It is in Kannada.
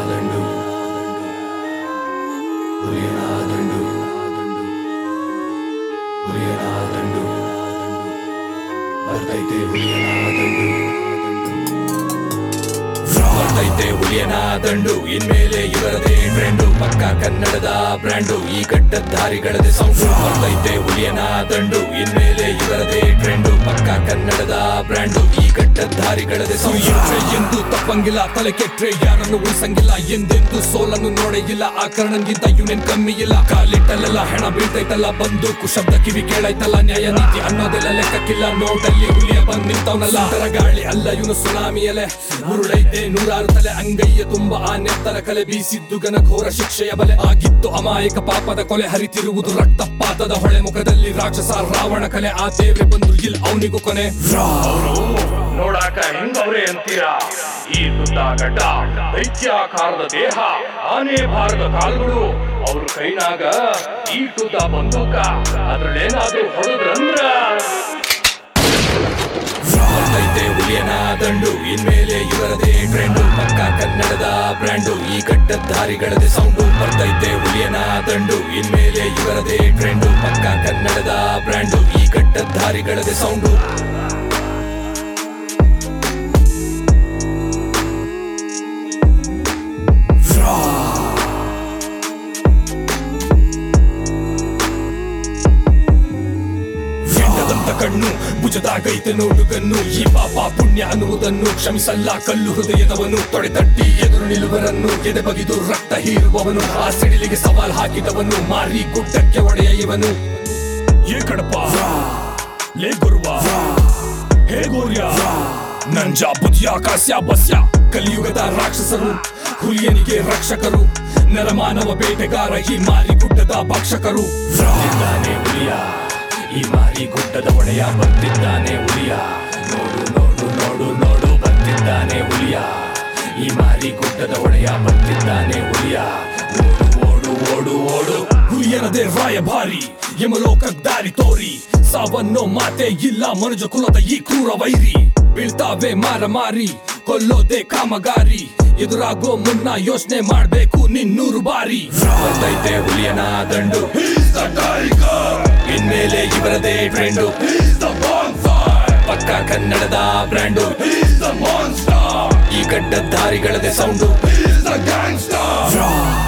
ದಂಡು ಹುಲಿಯನ ದಂಡು ಹುಲಿಯನ ದಂಡು ಬರ್ತೈತೆ ಹುಲಿಯನ ದಂಡು ಬರ್ತೈತೆ ಹುಲಿಯನ ದಂಡು ಇನ್ಮೇಲೆ ಇವರದೇ ಟ್ರೆಂಡು ಪಕ್ಕ ಕನ್ನಡದ ಬ್ರ್ಯಾಂಡು ಈ ಗಡ್ಡಧಾರಿಗಳದೆ ಸೌಂಡು ಬರ್ತೈತೆ ಹುಲಿಯನ ದಂಡು ಇನ್ಮೇಲೆ ಇವರದೇ ಟ್ರೆಂಡು ಪಕ್ಕ ಕನ್ನಡದ ಬ್ರ್ಯಾಂಡು ಈ ಗಡ್ಡಧಾರಿಗಳದೆ ಸೌಂಡು ಎಂದು ತಪ್ಪಂಗಿಲ್ಲ ತಲೆ ಕೆಟ್ರೆ ಯಾರನ್ನು ಉಳಿಸಂಗಿಲ್ಲ ಎಂದೆಂದು ಸೋಲನ್ನು ನೋಡೇ ಆ ಕರ್ಣನ್ಗಿಂತ ಯೂನಿಯನ್ ಕಮ್ಮಿ ಇಲ್ಲ ಕಾಲಿಟ್ಟಲ್ಲೆಲ್ಲ ಹೆಣ ಬೀಳ್ತೈತಲ್ಲ ಬಂದು ಕುಶಬ್ದ ಕಿವಿ ಕೇಳೈತಲ್ಲ ನ್ಯಾಯ ನೀತಿ ಅನ್ನೋದೆಲ್ಲ ಲೆಕ್ಕಕ್ಕಿಲ್ಲ ನೋಟಲ್ಲಿ ಹುಲಿಯ ಬಂದ್ ನಿಂತವನಲ್ಲ ತರ ಗಾಳಿ ಅಲ್ಲ ಇವನು ಸುನಾಮಿಯಲೆ ಉರುಳೈತೆ ನೂರಾರು ತಲೆ ಅಂಗೈಯ ತುಂಬ ಆ ನೆತ್ತರ ಕಲೆ ಬೀಸಿದ್ದು ಘನಘೋರ ಶಿಕ್ಷೆಯ ಬಲೆ ಆಗಿತ್ತು ಅಮಾಯಕ ಪಾಪದ ಕೊಲೆ ಹರಿತಿರುವುದು ರಕ್ತಪಾತದ ಹೊಳೆ ಮುಖದಲ್ಲಿ ರಾಕ್ಷಸ ರಾವಣ ಕಲೆ ಆ ದೇವ್ರೆ ಬಂದ್ರು ಇಲ್ಲ ಅವನಿಗೂ ಕೊನೆ ನೋಡಾಕ ಹೆಂಗವ್ರೆ ಅಂತೀರಾ ಈ ದುಡ್ಡ ಗಡ್ಡ ದೈತ್ಯಾಕಾರದ ದೇಹ ಆನೆ ಭಾರದ ಕಾಲ್ಗಳು ಅವ್ರ ಕೈನಾಗ ಈ ಟುದ್ದ ಬಂದೂಕ ಅದ್ರಲ್ಲೇನಾದ್ರೂ ಹೊಡೆದ್ರಂದ್ರ ಬರ್ತೈತೆ ಹುಲಿಯನ ದಂಡು ಇನ್ಮೇಲೆ ಇವರದೇ ಟ್ರೆಂಡು ಪಕ್ಕ ಕನ್ನಡದ ಬ್ರ್ಯಾಂಡು ಈ ಗಡ್ಡಧಾರಿಗಳದೆ ಸೌಂಡು ಬರ್ತೈತೆ ಹುಲಿಯನ ದಂಡು ಇನ್ಮೇಲೆ ಇವರದೇ ಟ್ರೆಂಡು ಪಕ್ಕ ಕನ್ನಡದ ಬ್ರ್ಯಾಂಡು ಈ ಗಡ್ಡಧಾರಿಗಳದೆ ಸೌಂಡು ಕೆಂಡದಂತ ಕಣ್ಣು ಭುಜದಾಗೈತೆ ನೋಡು ಗನ್ನು ಈ ಪಾಪ ಪುಣ್ಯ ಅನ್ನುವುದನ್ನು ಕ್ಷಮಿಸಲ್ಲ ಕಲ್ಲು ಹೃದಯದವನು ತೊಡೆತಟ್ಟಿ ಎದುರು ನಿಲ್ಲುವರನ್ನು ಎದೆ ಬಗಿದು ರಕ್ತ ಹೀರುವವನು ಆ ಸಿಡಿಲಿಗೆ ಸವಾಲ್ ಹಾಕಿದವನು ಮಾರಿ ಗುಡ್ಡಕ್ಕೆ ಒಡೆಯ ಇವನು ಏ ಕಡಪ ಲೇ ಗುರುವ ಹೇ ಗೋರ್ಯ ನಂಜ ಬುದ್ಧಿಯ ಕಾಸ್ಯ ಬಸ್ಯ ಕಲಿಯುಗದ ರಾಕ್ಷಸರು ಹುಲಿಯನಿಗೆ ರಕ್ಷಕರು ನರಮಾನವ ಬೇಟೆಗಾರ ಈ ಮಾರಿ ಗುಡ್ಡದ ಭಕ್ಷಕರು ಬಂದಿದ್ದಾನೆ ಹುಲಿಯ ಈ ಮಾರಿ ಗುಡ್ಡದ ಒಡೆಯ ಬಂದಿದ್ದಾನೆ ಹುಲಿಯ ನೋಡು ನೋಡು ನೋಡು ನೋಡು ಬಂದಿದ್ದಾನೆ ಹುಲಿಯ ಈ ಮಾರಿ ಗುಡ್ಡದ ಒಡೆಯ ಬಂದಿದ್ದಾನೆ ಹುಲಿಯ ಓಡು ಓಡು ಓಡು ಓಡು ಹುಲಿಯನದೇ ರಾಯಭಾರಿ ಯಮಲೋಕ ದಾರಿ ತೋರಿ ಸಾವನ್ನೋ ಮಾತೆ ಇಲ್ಲ ಮನುಜ ಕುಲದ ಈ ಕ್ರೂರ ವೈರಿ ಬೀಳ್ತಾವೆ ಮಾರ ಮಾರಿ ಕೊಲ್ಲೋದೆ ಕಾಮಗಾರಿ ಎದುರಾಗೋ ಮುನ್ನ ಯೋಚನೆ ಮಾಡ್ಬೇಕು ನಿನ್ನೂರು ಬಾರಿ ಬರ್ತೈತೆ ಹುಲಿಯನ ದಂಡು ಇನ್ಮೇಲೆ ಇವರದೇ ಟ್ರೆಂಡು ಪಕ್ಕ ಕನ್ನಡದ ಬ್ರ್ಯಾಂಡು ಈ ಗಡ್ಡಧಾರಿಗಳದೆ ಸೌಂಡು